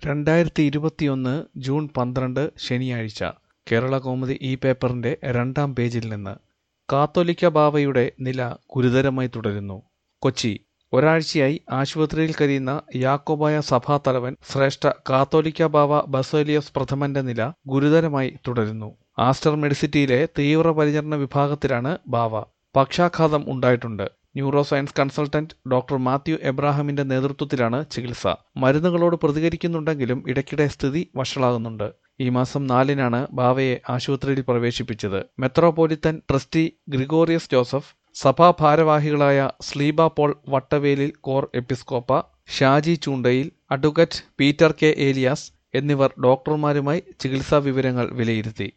രണ്ടായിരത്തി ഇരുപത്തിയൊന്ന് ജൂൺ പന്ത്രണ്ട് ശനിയാഴ്ച കേരളകൗമുദി ഈ പേപ്പറിന്റെ രണ്ടാം പേജിൽ നിന്ന് കാത്തോലിക്ക ബാവയുടെ നില ഗുരുതരമായി തുടരുന്നു കൊച്ചി ഒരാഴ്ചയായി ആശുപത്രിയിൽ കഴിയുന്ന യാക്കോബായ സഭാതലവൻ ശ്രേഷ്ഠ കാത്തോലിക്ക ബാവ ബസേലിയസ് പ്രഥമന്റെ നില ഗുരുതരമായി തുടരുന്നു ആസ്റ്റർ മെഡിസിറ്റിയിലെ തീവ്രപരിചരണ വിഭാഗത്തിലാണ് ബാവ പക്ഷാഘാതം ഉണ്ടായിട്ടുണ്ട് neuro science consultant doctor Mathew എബ്രാഹിമിന്റെ നേതൃത്വത്തിലാണ് ചികിത്സ മരുന്നുകളോട് പ്രതികരിക്കുന്നുണ്ടെങ്കിലും ഇടയ്ക്കിടെ സ്ഥിതി വഷളാകുന്നുണ്ട് ഈ മാസം നാലിനാണ് ബാവയെ ആശുപത്രിയിൽ പ്രവേശിപ്പിച്ചത് മെത്രോപൊലിത്തൻ ട്രസ്റ്റി ഗ്രിഗോറിയസ് ജോസഫ് സഭാ ഭാരവാഹികളായ സ്ലീബ പോൾ വട്ടവേലിൽ കോർ എപ്പിസ്കോപ്പ Shaji Choondayil advocate Peter K Elias എന്നിവർ ഡോക്ടർമാരുമായി ചികിത്സാ വിവരങ്ങൾ വിലയിരുത്തി